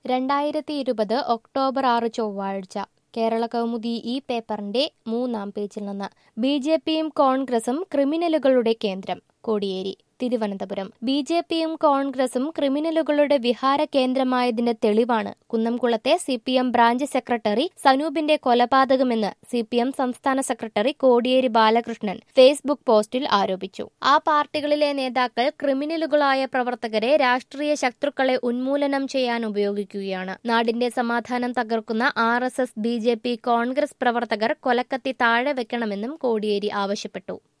രണ്ടായിരത്തി ഇരുപത് ഒക്ടോബർ ആറ് ചൊവ്വാഴ്ച കേരള കൗമുദി ഈ പേപ്പറിന്റെ മൂന്നാം പേജിൽ നിന്ന് ബി ജെ പിയും കോൺഗ്രസും ക്രിമിനലുകളുടെ കേന്ദ്രം കോടിയേരി തിരുവനന്തപുരം ബി ജെ പിയും കോൺഗ്രസും ക്രിമിനലുകളുടെ വിഹാര കേന്ദ്രമായതിന്റെ തെളിവാണ് കുന്നംകുളത്തെ C P M branch secretary സനൂപിന്റെ കൊലപാതകമെന്ന് സി പി എം സംസ്ഥാന സെക്രട്ടറി കോടിയേരി ബാലകൃഷ്ണൻ ഫേസ്ബുക്ക് പോസ്റ്റിൽ ആരോപിച്ചു ആ പാർട്ടികളിലെ നേതാക്കൾ ക്രിമിനലുകളായ പ്രവർത്തകരെ രാഷ്ട്രീയ ശത്രുക്കളെ ഉന്മൂലനം ചെയ്യാൻ ഉപയോഗിക്കുകയാണ് നാടിന്റെ സമാധാനം തകർക്കുന്ന R S S B J P Congress പ്രവർത്തകർ കൊലക്കത്തി താഴെ വെക്കണമെന്നും കോടിയേരി ആവശ്യപ്പെട്ടു